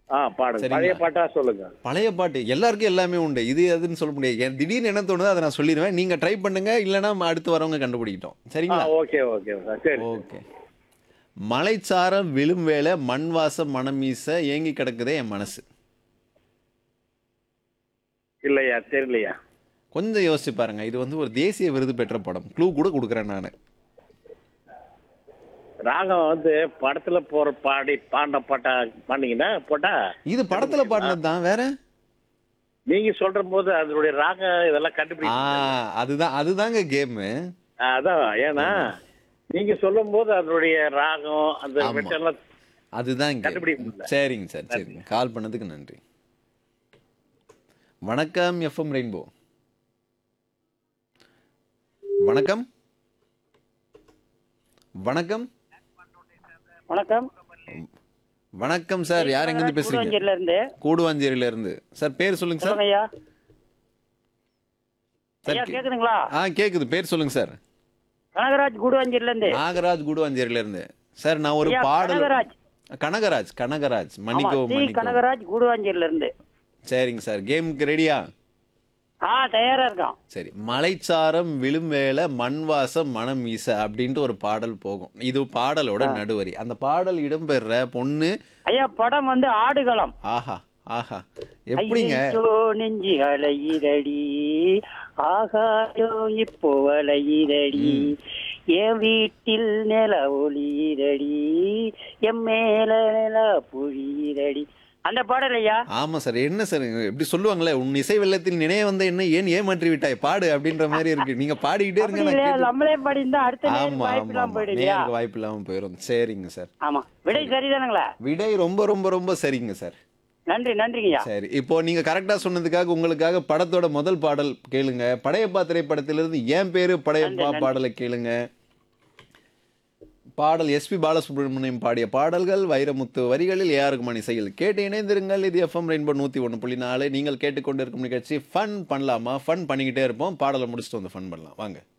ஆ பாடுங்க சரிங்களா? பழைய பாட்டா சொல்லுங்க பழைய பாட்டு எல்லாருக்கும் எல்லாமே உண்டு இது அதுன்னு சொல்ல முடியாது என் திடீர்னு என்ன தோணுதோ அதை நான் சொல்லிடுவேன் நீங்க ட்ரை பண்ணுங்க இல்லைன்னா அடுத்து வரவங்க கண்டுபிடிக்கிட்டோம் ஆ சரிங்களா ஓகே ஓகே சார் சரி ஓகே மலைச்சாரம் விழும் வேளை மண் வாசம் மனம் வீச ஏங்கி கிடக்குதே என் மனசு இல்லையா தெரியலையா கொஞ்சம் யோசிச்சு பாருங்க இது வந்து ஒரு தேசிய விருது பெற்ற படம் க்ளூ கூட கொடுக்குறேன் நான் ராகம் வந்து படத்துல போற பாடி பாண்ட பாட்டா பாண்டிங்கன்னா போட்டா இது படத்துல பாடினது தான் வேற நீங்க சொல்ற போது அதனுடைய ராகம் இதெல்லாம் ஆ கண்டுபிடிக்க அதுதான் அதுதாங்க கேமு அதான் ஏன்னா நீங்க சொல்லும் போது அதனுடைய ராகம் அந்த ஆமா. மெட்டெல்லாம் அதுதான் game. கண்டுபிடிக்க முடியல. சரிங்க சார் சரிங்க கால் பண்ணதுக்கு நன்றி வணக்கம் எஃப்எம் ரெயின்போ வணக்கம் வணக்கம் வணக்கம் வணக்கம் சார் யார் எங்கேருந்து பேசுறீங்க கூடுவாஞ்சேரியில இருந்து கூடுவாஞ்சேரியில இருந்து சார் பேர் சொல்லுங்க சார் சொல்லுங்க ஐயா சார் ஐயா கே- கேக்குதுங்களா ஆ கேக்குது பேர் சொல்லுங்க சார் கனகராஜ் கூடுவாஞ்சேரியில இருந்து நாகராஜ் கூடுவாஞ்சேரியில இருந்து சார் நான் ஒரு ஐயா, பாடல் கனகராஜ். கனகராஜ் கனகராஜ் ஆமா மன்னிக்கோ சி மன்னிக்கோ கனகராஜ் கூடுவாஞ்சேரியில இருந்து சரிங்க சார் கேமுக்கு ரெடியா ஆ தயாரா இருக்கான் சரி மலைச்சாரம் விழும் வேளை மண் வாசம் மனம் வீச அப்படின்ட்டு ஒரு பாடல் போகும் இது பாடலோட நடுவரி அந்த பாடல் இடம்பெற பொண்ணு ஐயா படம் வந்து ஆடுகளம் ஆஹா ஆஹா எப்படிங்க ஐயோ நெஞ்சு அலையிரடி ஆகாயோ இப்போ அலையிரடி என் வீட்டில் நில ஒளிரடி என் மேல நில புழிரடி அந்த பாடல் ஐயா ஆமா சார் என்ன சார் எப்படி சொல்லுவாங்களே உன் இசை வெள்ளத்தில் நினைய வந்த என்ன ஏன் ஏமாற்றி விட்டாய் பாடு அப்படின்ற மாதிரி இருக்கு நீங்க பாடிக்கிட்டே இருங்க அப்படி நான் இல்லையா கேட்டு- நம்மளே பாடிந்தா அடுத்த நேரம் ஆமா வாய்ப்பு ஆமா இல்லாம ஆமா போயிடு இல்லையா நேருக்கு வாய்ப்பு இல்லாம போயிடும் சரிங்க சார் ஆமா விடை சரிதானுங்களா விடை ரொம்ப ரொம்ப ரொம்ப சரிங்க சார் நன்றி நன்றிங்கய்யா சரி இப்போ நீங்க கரெக்டா சொன்னதுக்காக உங்களுக்காக படத்தோட முதல் பாடல் கேளுங்க படையப்பா திரைப்படத்திலிருந்து என் பேரு படையப்பா பாடலை கேளுங்க பாடல் எஸ்பி பாலசுப்ரமணியம் பாடிய பாடல்கள் வைரமுத்து வரிகளில் ஏஆருக்கு மணி செயல் கேட்டு இணைந்திருங்கள் இது எஃப்எம் ரெயின்போ நூற்றி ஒன்று புள்ளி நாலு நீங்கள் கேட்டுக்கொண்டிருக்கும் நிகழ்ச்சி ஃபன் பண்ணலாமா ஃபன் பண்ணிக்கிட்டே இருப்போம் பாடலை முடிச்சுட்டு வந்து ஃபன் பண்ணலாம் வாங்க